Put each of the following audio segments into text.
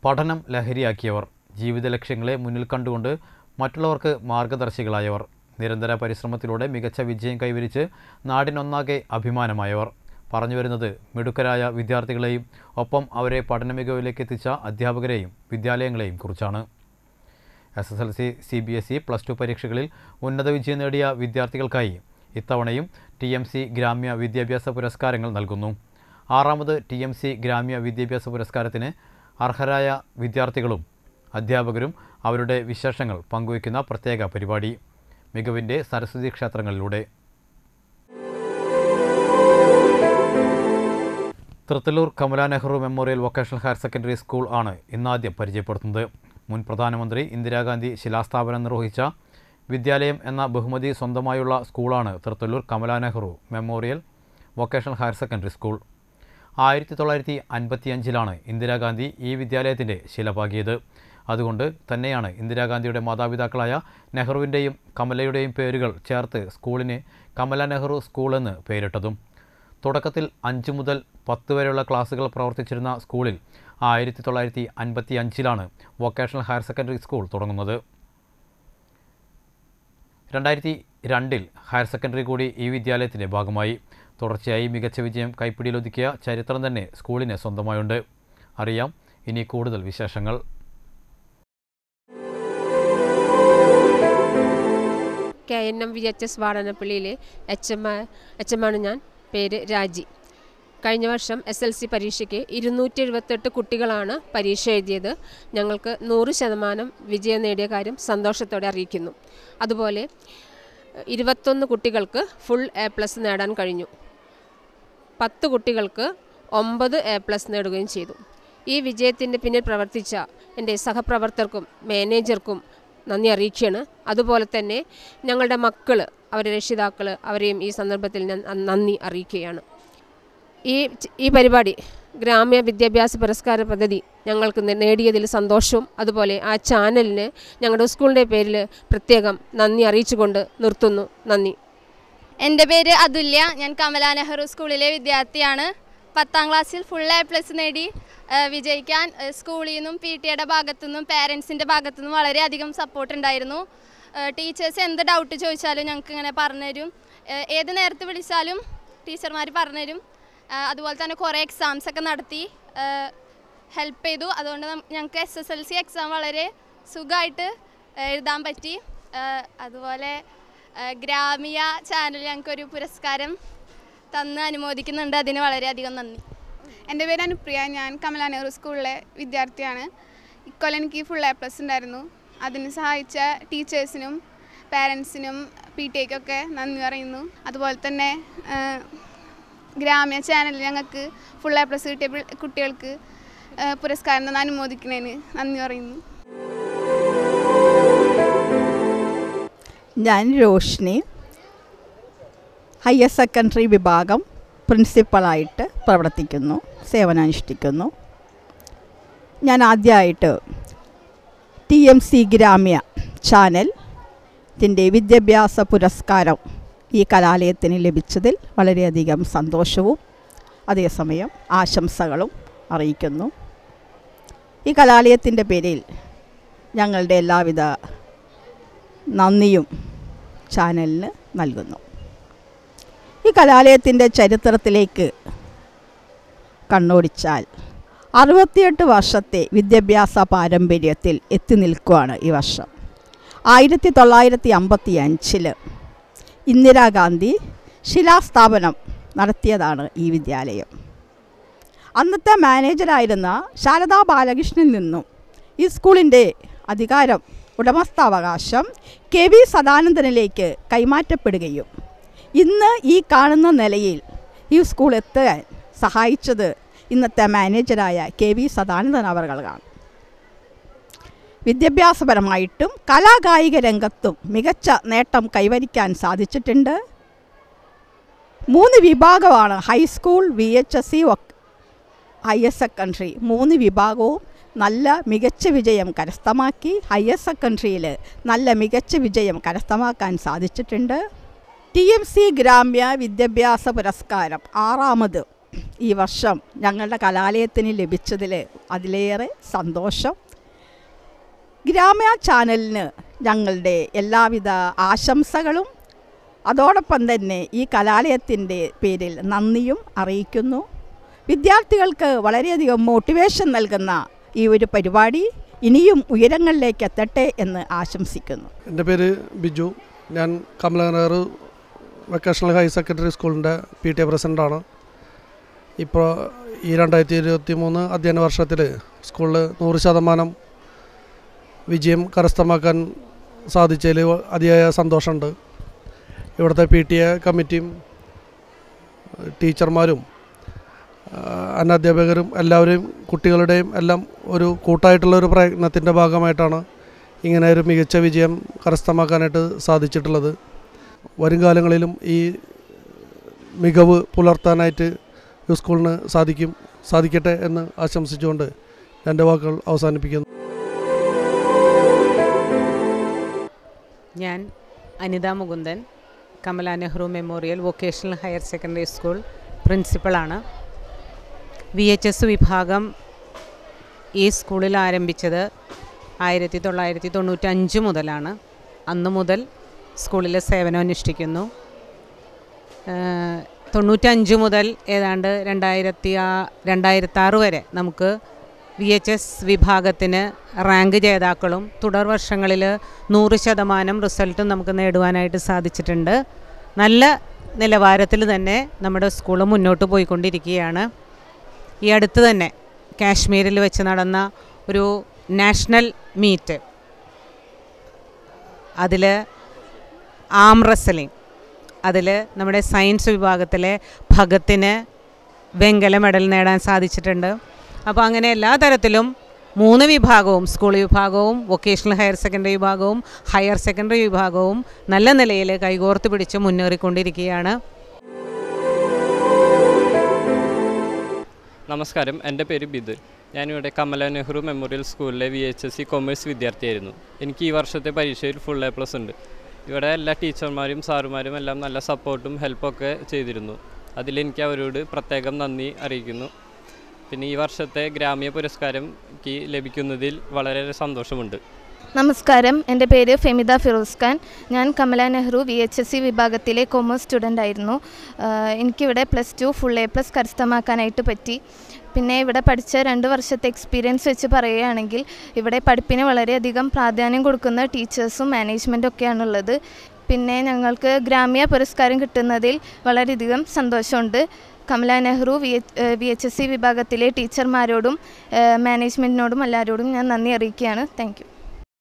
പഠനം ലഹരിയാക്കിയവർ ജീവിത ലക്ഷ്യങ്ങളെ മുന്നിൽ കണ്ടുകൊണ്ട് മറ്റുള്ളവർക്ക് മാർഗദർശികളായവർ നിരന്തര പരിശ്രമത്തിലൂടെ മികച്ച വിജയം കൈവരിച്ച് നാടിനൊന്നാകെ അഭിമാനമായവർ പറഞ്ഞു വരുന്നത് മിടുക്കരായ വിദ്യാർത്ഥികളെയും ഒപ്പം അവരെ പഠന മികവിലേക്ക് എത്തിച്ച അധ്യാപകരെയും വിദ്യാലയങ്ങളെയും കുറിച്ചാണ് S S L C C B S E plus two പരീക്ഷകളിൽ ഉന്നത വിജയം നേടിയ വിദ്യാർത്ഥികൾക്കായി ഇത്തവണയും ടി എം സി ഗ്രാമ്യ വിദ്യാഭ്യാസ പുരസ്കാരങ്ങൾ നൽകുന്നു ആറാമത് ടി എം സി ഗ്രാമ്യ വിദ്യാഭ്യാസ പുരസ്കാരത്തിന് അർഹരായ വിദ്യാർത്ഥികളും അധ്യാപകരും അവരുടെ വിശേഷങ്ങൾ പങ്കുവയ്ക്കുന്ന പ്രത്യേക പരിപാടി മികവിൻ്റെ സരസ്വതി ക്ഷേത്രങ്ങളിലൂടെ Thrithallur Kamala Nehru memorial vocational higher secondary school ആണ് ഇന്നാദ്യം പരിചയപ്പെടുത്തുന്നത് മുൻ പ്രധാനമന്ത്രി ഇന്ദിരാഗാന്ധി ശിലാസ്ഥാപനം നിർവഹിച്ച വിദ്യാലയം എന്ന ബഹുമതി സ്വന്തമായുള്ള സ്കൂളാണ് Thrithallur Kamala Nehru memorial vocational higher secondary school ആയിരത്തി തൊള്ളായിരത്തി അൻപത്തിയഞ്ചിലാണ് ഇന്ദിരാഗാന്ധി ഈ വിദ്യാലയത്തിൻ്റെ ശിലപാകിയത് അതുകൊണ്ട് തന്നെയാണ് ഇന്ദിരാഗാന്ധിയുടെ മാതാപിതാക്കളായ നെഹ്റുവിൻ്റെയും കമലയുടെയും പേരുകൾ ചേർത്ത് സ്കൂളിന് കമല നെഹ്റു സ്കൂൾ എന്ന് പേരിട്ടതും തുടക്കത്തിൽ അഞ്ച് മുതൽ പത്ത് വരെയുള്ള ക്ലാസ്സുകൾ പ്രവർത്തിച്ചിരുന്ന സ്കൂളിൽ ആയിരത്തി തൊള്ളായിരത്തി അൻപത്തി അഞ്ചിലാണ് വൊക്കേഷണൽ ഹയർ സെക്കൻഡറി സ്കൂൾ തുടങ്ങുന്നത് രണ്ടായിരത്തി രണ്ടിൽ ഹയർ സെക്കൻഡറി കൂടി ഈ വിദ്യാലയത്തിൻ്റെ ഭാഗമായി തുടർച്ചയായി മികച്ച വിജയം കൈപ്പിടിയിലൊതുക്കിയ ചരിത്രം തന്നെ സ്കൂളിന് സ്വന്തമായുണ്ട് അറിയാം ഇനി കൂടുതൽ വിശേഷങ്ങൾ K N M V H S വാടനപ്പള്ളിയിലെ എച്ച് എം എച്ച് എമ്മാണ് ഞാൻ പേര് രാജി കഴിഞ്ഞ വർഷം എസ് എൽ സി പരീക്ഷയ്ക്ക് ഇരുന്നൂറ്റി എഴുപത്തെട്ട് കുട്ടികളാണ് പരീക്ഷ എഴുതിയത് ഞങ്ങൾക്ക് നൂറ് ശതമാനം വിജയം നേടിയ കാര്യം സന്തോഷത്തോടെ അറിയിക്കുന്നു അതുപോലെ ഇരുപത്തൊന്ന് കുട്ടികൾക്ക് ഫുൾ എ പ്ലസ് നേടാൻ കഴിഞ്ഞു പത്ത് കുട്ടികൾക്ക് ഒമ്പത് എ പ്ലസ് നേടുകയും ചെയ്തു ഈ വിജയത്തിൻ്റെ പിന്നിൽ പ്രവർത്തിച്ച എൻ്റെ സഹപ്രവർത്തകർക്കും മാനേജർക്കും നന്ദി അറിയിക്കുകയാണ് അതുപോലെ തന്നെ ഞങ്ങളുടെ മക്കൾ അവരുടെ രക്ഷിതാക്കൾ അവരെയും ഈ സന്ദർഭത്തിൽ ഞാൻ നന്ദി അറിയിക്കുകയാണ് ഈ ഈ പരിപാടി ഗ്രാമ്യ വിദ്യാഭ്യാസ പുരസ്കാര പദ്ധതി ഞങ്ങൾക്ക് നേടിയതിൽ സന്തോഷവും അതുപോലെ ആ ചാനലിന് ഞങ്ങളുടെ സ്കൂളിൻ്റെ പേരിൽ പ്രത്യേകം നന്ദി അറിയിച്ചുകൊണ്ട് നിർത്തുന്നു നന്ദി എൻ്റെ പേര് അതുല്യ ഞാൻ കമല നെഹ്റു സ്കൂളിലെ വിദ്യാർത്ഥിയാണ് പത്താം ക്ലാസ്സിൽ ഫുൾ എ പ്ലസ് നേടി ഏഹ് വിജയിക്കാൻ ഏഹ് സ്കൂളിൽ നിന്നും പി ടി എയുടെ ഭാഗത്തു നിന്നും പാരൻസിൻ്റെ ഭാഗത്തു നിന്നും വളരെയധികം സപ്പോർട്ട് ഉണ്ടായിരുന്നു ടീച്ചേഴ്സ് എന്ത് ഡൗട്ട് ചോദിച്ചാലും ഞങ്ങൾക്ക് ഇങ്ങനെ പറഞ്ഞുതരും ഏഹ് ഏത് നേരത്ത് വിളിച്ചാലും ടീച്ചർമാർ പറഞ്ഞുതരും ഏഹ് അതുപോലെ തന്നെ കുറേ എക്സാംസ് ഒക്കെ നടത്തി ഹെൽപ്പ് ചെയ്തു അതുകൊണ്ട് നം- ഞങ്ങൾക്ക് S S L C exam വളരെ സുഖമായിട്ട് എഴുതാൻ പറ്റി ഏഹ് അതുപോലെ ഏഹ് ഗ്രാമീയ ചാനൽ ഞങ്ങൾക്കൊരു പുരസ്കാരം തന്ന് അനുമോദിക്കുന്നുണ്ട് അതിന് വളരെയധികം നന്ദി എൻ്റെ പേര് അനുപ്രിയ ഞാൻ കമല നെഹ്റു സ്കൂളിലെ വിദ്യാർത്ഥിയാണ് ഇക്കൊല്ലം എനിക്ക് ഫുൾ എ പ്ലസ് ഉണ്ടായിരുന്നു അതിന് സഹായിച്ച ടീച്ചേഴ്സിനും പാരൻസിനും പി ടി എക്കൊക്കെ നന്ദി പറയുന്നു അതുപോലെ തന്നെ ആ, ഗ്രാമ്യ ചാനലിൽ ഞങ്ങൾക്ക് ഫുൾ എ പ്ലസ് കിട്ടിയ പി- കുട്ടികൾക്ക് ആ, പുരസ്കാരം തന്ന് അനുമോദിക്കുന്നതിന് നന്ദി പറയുന്നു ഞാൻ രോഷിനി ഹയർ സെക്കൻഡറി വിഭാഗം പ്രിൻസിപ്പളായിട്ട് പ്രവർത്തിക്കുന്നു സേവനമനുഷ്ഠിക്കുന്നു ഞാൻ ആദ്യമായിട്ട് T M C Gramya channel ത്തിൻ്റെ വിദ്യാഭ്യാസ പുരസ്കാരം ഈ കലാലയത്തിന് ലഭിച്ചതിൽ വളരെയധികം സന്തോഷവും അതേസമയം ആശംസകളും അറിയിക്കുന്നു ഈ കലാലയത്തിൻ്റെ പേരിൽ ഞങ്ങളുടെ എല്ലാവിധ നന്ദിയും ചാനലിന് നൽകുന്നു ഈ കലാലയത്തിൻ്റെ ചരിത്രത്തിലേക്ക് കണ്ണോടിച്ചാൽ അറുപത്തിയെട്ട് വർഷത്തെ വിദ്യാഭ്യാസ പാരമ്പര്യത്തിൽ എത്തി നിൽക്കുകയാണ് ഈ വർഷം ആയിരത്തി തൊള്ളായിരത്തി അമ്പത്തി അഞ്ചിൽ ഇന്ദിരാഗാന്ധി ശിലാസ്ഥാപനം നടത്തിയതാണ് ഈ വിദ്യാലയം അന്നത്തെ മാനേജരായിരുന്ന ശാരദാ ബാലകൃഷ്ണനിൽ നിന്നും ഈ സ്കൂളിൻ്റെ അധികാരം ഉടമസ്ഥാവകാശം കെ വി സദാനന്ദനിലേക്ക് കൈമാറ്റപ്പെടുകയും ഇന്ന് ഈ കാണുന്ന നിലയിൽ ഈ സ്കൂൾ എത്താൻ സഹായിച്ചത് ഇന്നത്തെ മാനേജരായ കെ വി സദാനന്ദൻ അവർകളാണ് വിദ്യാഭ്യാസപരമായിട്ടും കലാകായിക രംഗത്തും മികച്ച നേട്ടം കൈവരിക്കാൻ സാധിച്ചിട്ടുണ്ട് മൂന്ന് വിഭാഗമാണ് high school V H S C higher secondary മൂന്ന് വിഭാഗവും നല്ല മികച്ച വിജയം കരസ്ഥമാക്കി ഹയർ സെക്കൻഡറിയിൽ നല്ല മികച്ച വിജയം കരസ്ഥമാക്കാൻ സാധിച്ചിട്ടുണ്ട് ടി എം സി ഗ്രാമ്യ വിദ്യാഭ്യാസ പുരസ്കാരം ആറാമത് ഈ വർഷം ഞങ്ങളുടെ കലാലയത്തിന് ലഭിച്ചതിൽ അതിലേറെ സന്തോഷം ഗ്രാമ്യ ചാനലിന് ഞങ്ങളുടെ എല്ലാവിധ ആശംസകളും അതോടൊപ്പം തന്നെ ഈ കലാലയത്തിൻ്റെ പേരിൽ നന്ദിയും അറിയിക്കുന്നു വിദ്യാർത്ഥികൾക്ക് വളരെയധികം മോട്ടിവേഷൻ നൽകുന്ന ഈ ഒരു പരിപാടി ഇനിയും ഉയരങ്ങളിലേക്ക് എത്തട്ടെ എന്ന് ആശംസിക്കുന്നു എൻ്റെ പേര് ബിജു ഞാൻ കമലനഗർ വൊക്കേഷണൽ ഹയർ സെക്കൻഡറി സ്കൂളിൻ്റെ പി ടി എ പ്രസിഡൻ്റാണ് ഇപ്പോൾ ഈ രണ്ടായിരത്തി ഇരുപത്തി മൂന്ന് അധ്യയന വർഷത്തിൽ സ്കൂളിൽ നൂറ് ശതമാനം വിജയം കരസ്ഥമാക്കാൻ സാധിച്ചതിൽ അതിയായ സന്തോഷമുണ്ട് ഇവിടുത്തെ പി ടി എ കമ്മിറ്റിയും ടീച്ചർമാരും ആ, അനധ്യാപകരും എല്ലാവരെയും കുട്ടികളുടെയും എല്ലാം ഒരു കൂട്ടായിട്ടുള്ള ഒരു പ്രയത്നത്തിൻ്റെ ഭാഗമായിട്ടാണ് ഇങ്ങനെ ഒരു മികച്ച വിജയം കരസ്ഥമാക്കാനായിട്ട് സാധിച്ചിട്ടുള്ളത് വരും കാലങ്ങളിലും ഈ മികവ് പുലർത്താനായിട്ട് ഈ സ്കൂളിന് സാധിക്കും സാധിക്കട്ടെ എന്ന് ആശംസിച്ചുകൊണ്ട് എൻ്റെ വാക്കുകൾ അവസാനിപ്പിക്കുന്നു ഞാൻ Anitha Mukundan Kamala Nehru memorial vocational higher secondary school പ്രിൻസിപ്പളാണ് വി എച്ച് എസ് വിഭാഗം ഈ സ്കൂളിൽ ആരംഭിച്ചത് ആയിരത്തി തൊള്ളായിരത്തി തൊണ്ണൂറ്റഞ്ച് മുതലാണ് അന്ന് മുതൽ സ്കൂളിൽ സേവനം അനുഷ്ഠിക്കുന്നു ഏഹ് തൊണ്ണൂറ്റഞ്ച് മുതൽ ഏതാണ്ട് രണ്ടായിരത്തി ആ രണ്ടായിരത്താറ് വരെ നമുക്ക് വി എച്ച് എസ് വിഭാഗത്തിന് റാങ്ക് ജേതാക്കളും തുടർ വർഷങ്ങളിൽ നൂറ് ശതമാനം റിസൾട്ടും നമുക്ക് നേടുവാനായിട്ട് സാധിച്ചിട്ടുണ്ട് നല്ല നിലവാരത്തിൽ തന്നെ നമ്മുടെ സ്കൂൾ മുന്നോട്ട് പോയിക്കൊണ്ടിരിക്കുകയാണ് ഈ അടുത്ത് തന്നെ കാശ്മീരിൽ വെച്ച് നടന്ന ഒരു നാഷണൽ മീറ്റ് അതിൽ ആം റെസ്ലിംഗ് അതിൽ നമ്മുടെ സയൻസ് വിഭാഗത്തിലെ ഭഗത്തിന് വെങ്കല മെഡൽ നേടാൻ സാധിച്ചിട്ടുണ്ട് അപ്പോൾ അങ്ങനെ എല്ലാ തരത്തിലും മൂന്ന് വിഭാഗവും സ്കൂൾ വിഭാഗവും വൊക്കേഷണൽ ഹയർ സെക്കൻഡറി വിഭാഗവും ഹയർ സെക്കൻഡറി വിഭാഗവും നല്ല നിലയിൽ കൈകോർത്ത് പിടിച്ച് മുന്നേറിക്കൊണ്ടിരിക്കുകയാണ് നമസ്കാരം എൻ്റെ പേര് ബിദുൽ ഞാനിവിടെ കമല നെഹ്റു മെമ്മോറിയൽ സ്കൂളിലെ V H S C commerce വിദ്യാർത്ഥിയായിരുന്നു എനിക്ക് ഈ വർഷത്തെ പരീക്ഷയിൽ ഫുൾ എ പ്ലസ് ഉണ്ട് ഇവിടെ എല്ലാ ടീച്ചർമാരും സാറുമാരും എല്ലാം നല്ല സപ്പോർട്ടും ഹെൽപ്പൊക്കെ ചെയ്തിരുന്നു അതിലെനിക്ക് അവരോട് പ്രത്യേകം നന്ദി അറിയിക്കുന്നു പിന്നെ ഈ വർഷത്തെ ഗ്രാമീയ പുരസ്കാരം എനിക്ക് ലഭിക്കുന്നതിൽ വളരെ സന്തോഷമുണ്ട് നമസ്കാരം എൻ്റെ പേര് ഫെമിദ ഫിറോസ് ഖാൻ ഞാൻ Kamala Nehru V H S C വിഭാഗത്തിലെ കൊമേഴ്സ് സ്റ്റുഡൻ്റ് ആയിരുന്നു ആഹ് എനിക്കിവിടെ plus two full A plus കരസ്ഥമാക്കാനായിട്ട് പറ്റി പിന്നെ ഇവിടെ പഠിച്ച രണ്ട് വർഷത്തെ എക്സ്പീരിയൻസ് വെച്ച് പറയുകയാണെങ്കിൽ ഇവിടെ പഠിപ്പിന് വളരെയധികം പ്രാധാന്യം കൊടുക്കുന്ന ടീച്ചേഴ്സും മാനേജ്മെൻറ്റും ഒക്കെയാണുള്ളത് പിന്നെ ഞങ്ങൾക്ക് ഗ്രാമ്യ പുരസ്കാരം കിട്ടുന്നതിൽ വളരെയധികം സന്തോഷമുണ്ട് Kamala Nehru V H V H S C വിഭാഗത്തിലെ ടീച്ചർമാരോടും ആഹ് മാനേജ്മെൻറ്റിനോടും എല്ലാവരോടും ഞാൻ നന്ദി അറിയിക്കുകയാണ് thank you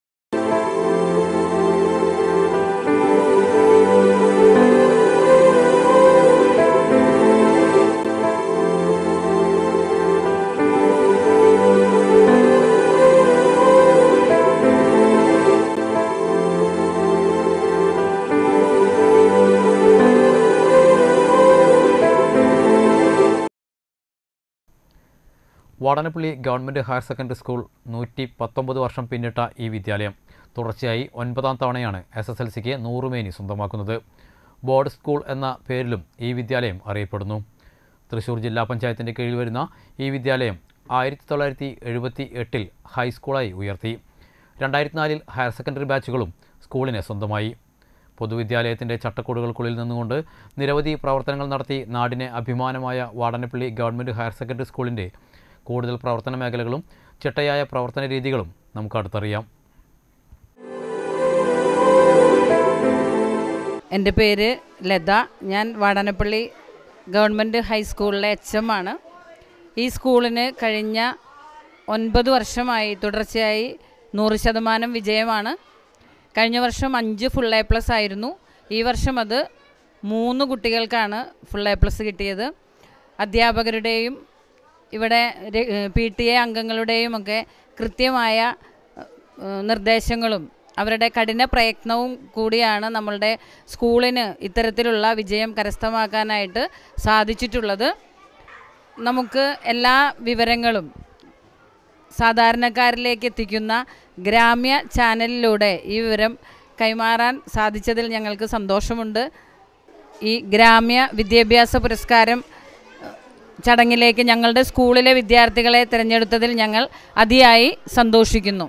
Vadanappally government higher secondary school നൂറ്റി പത്തൊമ്പത് വർഷം പിന്നിട്ട ഈ വിദ്യാലയം തുടർച്ചയായി ഒൻപതാം തവണയാണ് എസ് എസ് എൽ സിക്ക് നൂറുമേനി സ്വന്തമാക്കുന്നത് ബോർഡ് സ്കൂൾ എന്ന പേരിലും ഈ വിദ്യാലയം അറിയപ്പെടുന്നു തൃശ്ശൂർ ജില്ലാ പഞ്ചായത്തിൻ്റെ കീഴിൽ വരുന്ന ഈ വിദ്യാലയം ആയിരത്തി തൊള്ളായിരത്തി എഴുപത്തി എട്ടിൽ ഹൈസ്കൂളായി ഉയർത്തി രണ്ടായിരത്തി നാലിൽ ഹയർ സെക്കൻഡറി ബാച്ചുകളും സ്കൂളിന് സ്വന്തമായി പൊതുവിദ്യാലയത്തിൻ്റെ ചട്ടക്കൂടുകൾക്കുള്ളിൽ നിന്നുകൊണ്ട് നിരവധി പ്രവർത്തനങ്ങൾ നടത്തി നാടിനെ അഭിമാനമായ വാടനപ്പള്ളി ഗവൺമെൻറ് ഹയർ സെക്കൻഡറി സ്കൂളിൻ്റെ കൂടുതൽ പ്രവർത്തന മേഖലകളും ചിട്ടയായ പ്രവർത്തന രീതികളും നമുക്ക് അടുത്തറിയാം എൻ്റെ പേര് ലത ഞാൻ വാടാനപ്പള്ളി ഗവൺമെൻറ് ഹൈസ്കൂളിലെ എച്ച് എം ആണ് ഈ സ്കൂളിന് കഴിഞ്ഞ ഒൻപത് വർഷമായി തുടർച്ചയായി നൂറ് ശതമാനം വിജയമാണ് കഴിഞ്ഞ വർഷം അഞ്ച് ഫുൾ എ പ്ലസ് ആയിരുന്നു ഈ വർഷം അത് മൂന്ന് കുട്ടികൾക്കാണ് ഫുൾ എ പ്ലസ് കിട്ടിയത് അധ്യാപകരുടെയും ഇവിടെ പി ടി എ അംഗങ്ങളുടെയും ഒക്കെ കൃത്യമായ ഏഹ്, നിർദ്ദേശങ്ങളും അവരുടെ കഠിന പ്രയത്നവും കൂടിയാണ് നമ്മളുടെ സ്കൂളിന് ഇത്തരത്തിലുള്ള വിജയം കരസ്ഥമാക്കാനായിട്ട് സാധിച്ചിട്ടുള്ളത് നമുക്ക് എല്ലാ വിവരങ്ങളും സാധാരണക്കാരിലേക്ക് എത്തിക്കുന്ന ഗ്രാമ്യ ചാനലിലൂടെ ഈ വിവരം കൈമാറാൻ സാധിച്ചതിൽ ഞങ്ങൾക്ക് സന്തോഷമുണ്ട് ഈ ഗ്രാമ്യ വിദ്യാഭ്യാസ പുരസ്കാരം ചടങ്ങിലേക്ക് ഞങ്ങളുടെ സ്കൂളിലെ വിദ്യാർത്ഥികളെ തിരഞ്ഞെടുത്തതിൽ ഞങ്ങൾ അതിയായി സന്തോഷിക്കുന്നു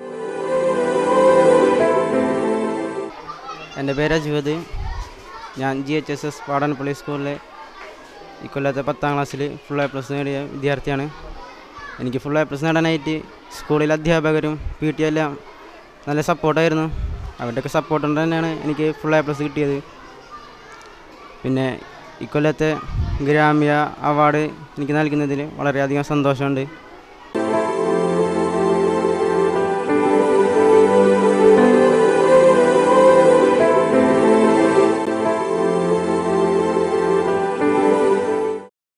എൻ്റെ പേര് അജുവത് ഞാൻ G H S S Padanappally സ്കൂളിലെ ഇക്കൊല്ലത്തെ പത്താം ക്ലാസ്സിൽ ഫുൾ എ പ്ലസ് നേടിയ വിദ്യാർത്ഥിയാണ് എനിക്ക് ഫുൾ എ പ്ലസ് നേടാനായിട്ട് സ്കൂളിലെ അധ്യാപകരും പി ടി എല്ലാം നല്ല സപ്പോർട്ടായിരുന്നു അവരുടെയൊക്കെ സപ്പോർട്ട് കൊണ്ട് തന്നെയാണ് എനിക്ക് ഫുൾ എ പ്ലസ് കിട്ടിയത് പിന്നെ ഇക്കൊല്ലത്തെ ഗ്രാമ്യ അവാർഡ് എനിക്ക് നൽകുന്നതിൽ വളരെയധികം സന്തോഷമുണ്ട്